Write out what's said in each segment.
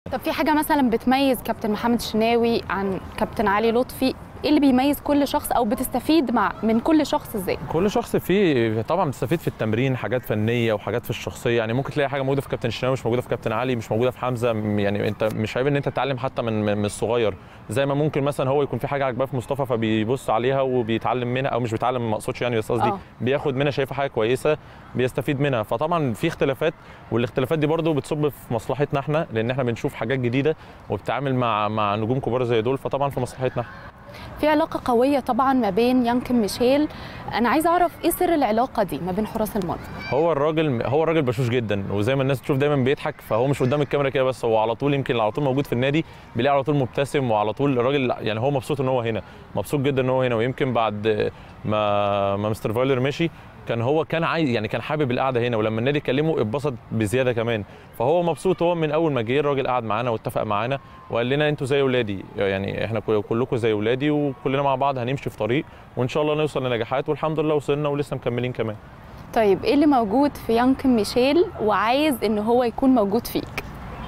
طب في حاجه مثلا بتميز كابتن محمد الشناوي عن كابتن علي لطفي ايه اللي بيميز كل شخص او بتستفيد مع من كل شخص ازاي كل شخص فيه طبعا بتستفيد في التمرين حاجات فنيه وحاجات في الشخصيه يعني ممكن تلاقي حاجه موجوده في كابتن الشناوي مش موجوده في كابتن علي مش موجوده في حمزه م- يعني انت مش عيب ان انت تتعلم حتى من من من الصغير زي ما ممكن مثلا هو يكون في حاجه عجباه في مصطفى فبيبص عليها وبيتعلم منها او مش بيتعلم ما اقصدش يعني بس قصدي آه. بياخد منها شايفها حاجه كويسه بيستفيد منها فطبعا في اختلافات والاختلافات دي برضو بتصب في مصلحتنا احنا لان احنا بنشوف حاجات جديده وبتتعامل مع مع نجوم كبار زي دول فطبعا في مصلحتنا احنا في علاقه قويه طبعا ما بين يانكن ميشيل انا عايزه اعرف ايه سر العلاقه دي ما بين حراس المرمى هو الراجل هو الراجل بشوش جدا وزي ما الناس تشوف دايما بيضحك فهو مش قدام الكاميرا كده بس هو على طول يمكن على طول موجود في النادي بيلاقي على طول مبتسم وعلى طول الراجل يعني هو مبسوط ان هو هنا مبسوط جدا ان هو هنا ويمكن بعد ما ما مستر فايلر مشي كان هو كان عايز يعني كان حابب القعده هنا ولما النادي كلمه اتبسط بزياده كمان فهو مبسوط هو من اول ما جه الراجل قعد معانا واتفق معانا وقال لنا انتوا زي اولادي يعني احنا كل- كلكم زي اولادي وكلنا مع بعض هنمشي في طريق وان شاء الله نوصل لنجاحات والحمد لله وصلنا ولسه مكملين كمان طيب ايه اللي موجود في يانكن ميشيل وعايز ان هو يكون موجود فيك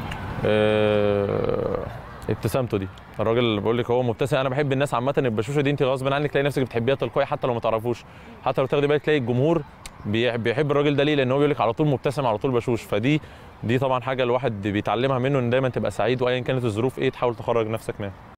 آه، ابتسامته دي الراجل اللي بقول لك هو مبتسم انا بحب الناس عامه البشوشه دي انت غصب عنك تلاقي نفسك بتحبيها تلقائي حتى لو ما تعرفوش حتى لو تاخدي بالك تلاقي الجمهور بي- بيحب الراجل ده ليه لان هو بيقول لك على طول مبتسم على طول بشوش فدي دي طبعا حاجه الواحد بيتعلمها منه ان دايما تبقى سعيد وايا كانت الظروف ايه تحاول تخرج نفسك منها